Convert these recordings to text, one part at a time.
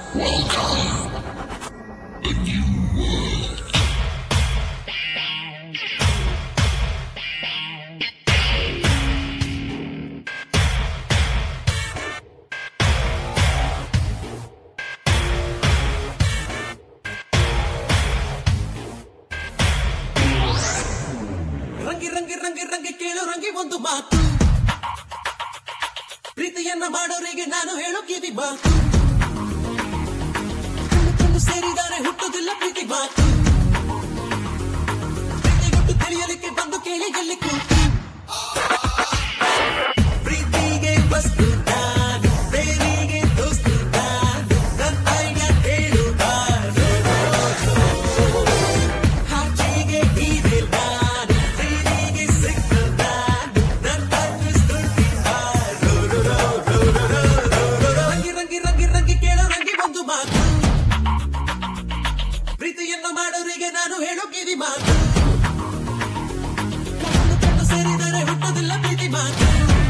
ರಂಗಿ ರಂಗಿ ರಂಗಿ ರಂಗಿ ಕೇಳು ರಂಗಿ ಒಂದು ಮಾತು ಪ್ರೀತಿಯನ್ನ ಮಾಡೋರಿಗೆ ನಾನು ಹೇಳೋ ಕಿವಿ ಮಾತು ಕಣ್ಣು ಕಣ್ಣು ಸೇರಿದರೆ ಹುಟ್ಟುದಿಲ್ಲ ಪ್ರೀತಿ ಮಾತು ಪ್ರೀತಿ ಗುಟ್ಟು ತಿಳಿಯಲಿಕ್ಕೆ ಬಂದು ಕೇಳಿ ಎಲ್ಲಿ ಕೂತು ಪ್ರೀತಿಗೆ ವಸ್ತು ನಾನು ಪ್ರೇಮಿಗೆ ದೋಸ್ತು ನಾನು ನನ್ನ ಐಡಿಯಾ ಕೇಳುತ್ತಾರು ಹಾಚಿಗೆ ಇದೆ ನಾನು ಪ್ರೀತಿಗೆ ಸಿಕ್ಕ ನಾನು ನನ್ನ ಅಡ್ರೆಸ್ ಕೊಟ್ಟಿದ್ದಾರು ರಂಗಿ ರಂಗಿ ರಂಗಿ ರಂಗಿ ಕೇಳೋ ರಂಗಿ ಒಂದು ಮಾತು ಪ್ರೀತಿಯನ್ನು ಮಾಡೋರಿಗೆ ನಾನು ಹೇಳೋ ಕಿವಿ ಮಾತು ಕಣ್ಣು ಕಣ್ಣು ಸೇರಿದರೆ ಹುಟ್ಟೋದಿಲ್ಲ ಪ್ರೀತಿ ಮಾತು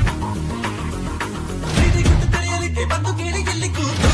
ಪ್ರೀತಿ ಗುಟ್ಟು ತಿಳಿಯಲಿಕ್ಕೆ ಬಂದು ಕೇಳಿ ಎಲ್ಲಿ ಕೂತು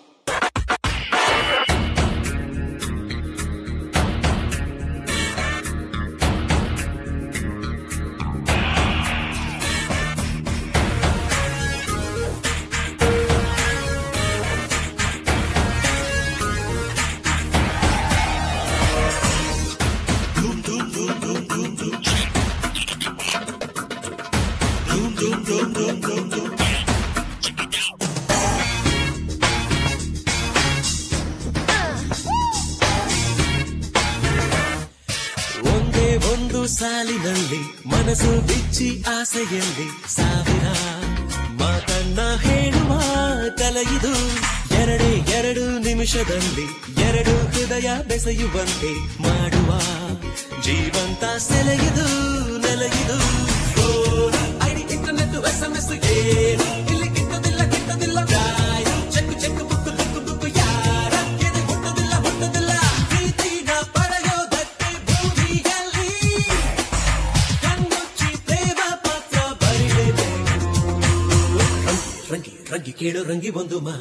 ಒಂದೇ ಒಂದು ಸಾಲಿನಲ್ಲಿ ಮನಸ್ಸು ಬಿಚ್ಚಿ ಆಸೆಯಲ್ಲಿ ಸಾವಿರ ಮಾತನ್ನ ಹೇಳುವ ತಲೆಯಿದು ಎರಡೇ ಎರಡು ನಿಮಿಷದಲ್ಲಿ ಎರಡು ಹೃದಯ ಬೆಸೆಯುವಂತೆ ಮಾಡುವ ಜೀವಂತ ಸೆಲೆಯಿದು ನೆಲೆಯಿದು phone, ID internet S M S ಏನು ಇಲ್ಲಿ ಕಿಟ್ಟದಿಲ್ಲ ಕಿಟ್ಟದಿಲ್ಲ ಗಾಯ check check book book book ಯಾರ ಎದೆ ಹುಟ್ಟದಿಲ್ಲ ಹುಟ್ಟದಿಲ್ಲ ಪ್ರೀತಿನ ಪಡೆಯೋದಕ್ಕೆ ಭೂಮಿಯಲ್ಲಿ ಕಣ್ಣುಚ್ಚಿ ಪ್ರೇಮ ಪತ್ರ ಬರಿಲೇಬೇಕು ರಂಗಿ ರಂಗಿ ಕೇಳು ರಂಗಿ ಒಂದು ಮಾ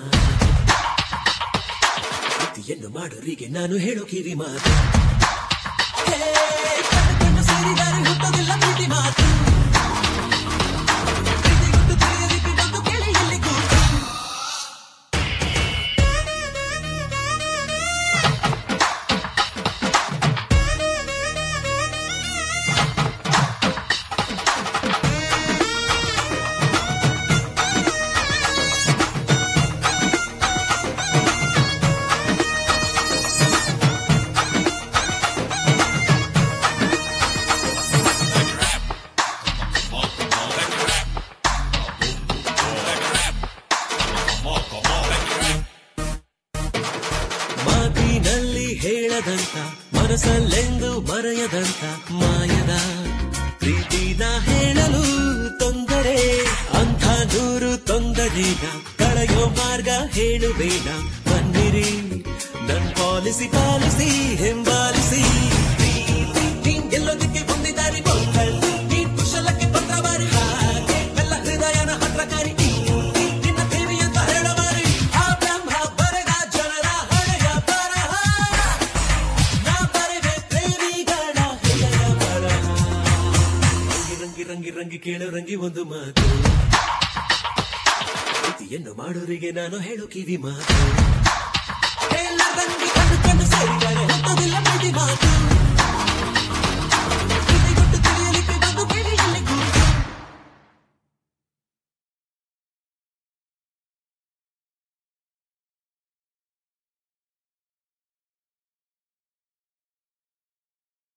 ಪ್ರೀತಿಯನ್ನು ಮಾಡೋರಿಗೆ ನಾನು ಹೇಳೋ ಕಿವಿ ಮಾತು ಹೇ, ಕಣ್ಣು ಕಣ್ಣು ಸೇರಿದರೆ ಹುಟ್ಟೋದಿಲ್ಲ ಪ್ರೀತಿ ಮಾತು ಪ್ರೀತಿ ಗುಟ್ಟು ತಿಳಿಯಲಿಕ್ಕೆ ಬಂದು ಕೇಳಿ ಎಲ್ಲಿ ಕೂತು ಮಾತಿನಲ್ಲಿ ಹೇಳದಂತ ಮನಸ್ಸಲ್ಲೆಂದು ಮರೆಯದಂತ ಮಾಯದ ಪ್ರೀತಿನ ಹೇಳಲು ತೊಂದರೆ ಅಂಥ ನೂರು ತೊಂದರೆನ ಕಳೆಯೋ ಮಾರ್ಗ ಹೇಳುವೇನ ಬನ್ನಿರಿ ನನ್ ಪಾಲಿಸಿ ಪಾಲಿಸಿ ಹಿಂಬಾಲಿಸಿ ಪ್ರೀತಿ ನೀನ್ ಗೆಲ್ಲೋದಕ್ಕೆ ಬಂದಿದ್ದಾರೆ ಗೋಕಳ್ಳಿ ನೀನ್ ಕುಶಲಕ್ಕೆ ಪತ್ರ ಬಾರಿ ಹಾಗೆ ಎಲ್ಲ ಹೃದಯನ ಹತ್ರ ಕರಿ ನಿನ್ನ ದೇವಿ ಅಂತ ಹೇಳಬಾರಿ ಆ ಬ್ರಹ್ಮ ಬರೆದ ಜನರ ಹಳೆಯ ಬರಹ ನಾ ಬರೆದೆ ಪ್ರೇಮಿಗಳ ಹೃದಯ ಬರಹ ರಂಗಿ ರಂಗಿ ರಂಗಿ ರಂಗಿ ಕೇಳು ರಂಗಿ ಒಂದು ಮಾತು ಪ್ರೀತಿಯನ್ನು ಮಾಡೋರಿಗೆ ನಾನು ಹೇಳು ಕಿವಿ ಮಾತು ಎಲ್ಲ ರಂಗಿ ಕಣ್ಣು